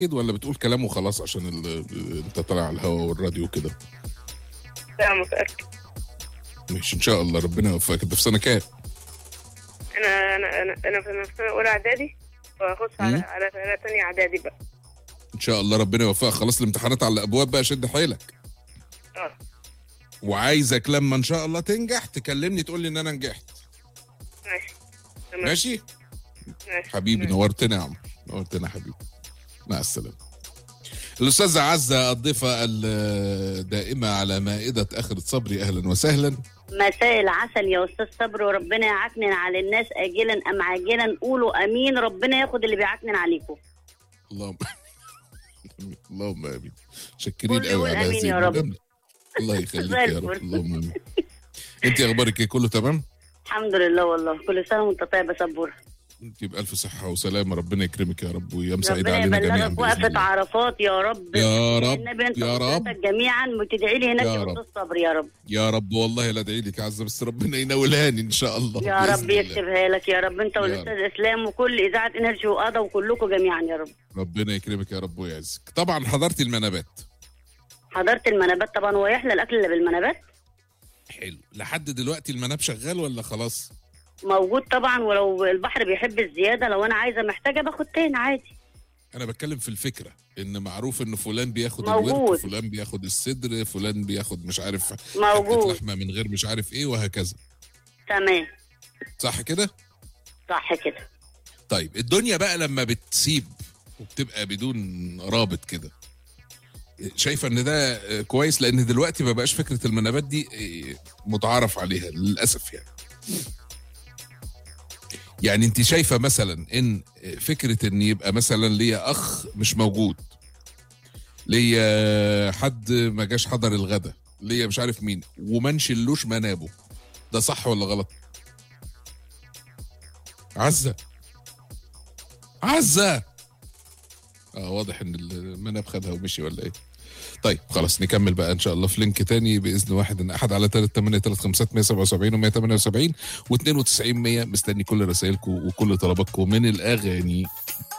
اكيد ولا بتقول كلام وخلاص عشان ال... انت طالع على الهوا والراديو كده لا متأكد مش ان شاء الله ربنا يوفقك انت في سنه كام أنا أنا أنا أنا في سنة أولى إعدادي وأخش على مم. على على تانية إعدادي بقى ان شاء الله ربنا يوفقك خلاص الامتحانات على الابواب بقى شد حيلك اه وعايزك لما ان شاء الله تنجح تكلمني تقول لي ان انا نجحت ماشي تمام ماشي ماشي حبيبي ماشي. نورتنا يا عم نورتنا يا حبيبي مع السلامه الاستاذه عزه الضيفه الدائمه على مائده اخره صبري اهلا وسهلا مساء العسل يا استاذ صبري وربنا يعكنن على الناس اجلا ام عاجلا قولوا امين ربنا ياخد اللي بيعكنن عليكم اللهم اللهم امين شكرين كل قوي يقول على آمين هذه يا رب. المجامله الله يخليك زي يا رب الفل. اللهم امين انت اخبارك ايه كله تمام الحمد لله والله كل سنه وانت طيب يا سبوره انت بالف صحه وسلامه ربنا يكرمك يا رب وايام سعيده ربنا علينا جميعا يبلغك بإذن وقفه الله. عرفات يا رب يا رب النبي انت يا رب وأسرتك جميعا وتدعي لي هناك يا يا رب. استاذ صبري يا رب يا رب والله لا ادعي لك يا عزه بس ربنا ينولهاني ان شاء الله يا بإذن رب الله. يكتبها لك يا رب انت يا والاستاذ اسلام وكل اذاعه انرجي وقضى وكلكم جميعا يا رب ربنا يكرمك يا رب ويعزك طبعا حضرتي المنابات حضرت المنابات طبعا هو يحلى الاكل اللي بالمنابات حلو لحد دلوقتي المناب شغال ولا خلاص موجود طبعا ولو البحر بيحب الزياده لو انا عايزه محتاجه باخد تاني عادي انا بتكلم في الفكره ان معروف ان فلان بياخد موجود. الورك فلان بياخد الصدر فلان بياخد مش عارف حته موجود لحمه من غير مش عارف ايه وهكذا تمام صح كده صح كده طيب الدنيا بقى لما بتسيب وبتبقى بدون رابط كده شايفه ان ده آه، كويس لان دلوقتي ما بقاش فكره المنابات دي آه، متعارف عليها للاسف يعني يعني انت شايفه مثلا ان فكره ان يبقى مثلا ليا اخ مش موجود ليا حد ما جاش حضر الغدا ليا مش عارف مين وما نشلوش منابه ده صح ولا غلط عزه عزه اه واضح ان المناب خدها ومشي ولا ايه طيب خلاص نكمل بقى ان شاء الله في لينك تاني باذن واحد ان احد على 3 8 3 5 177 و 178 و92 100 مستني كل رسائلكم وكل طلباتكم من الاغاني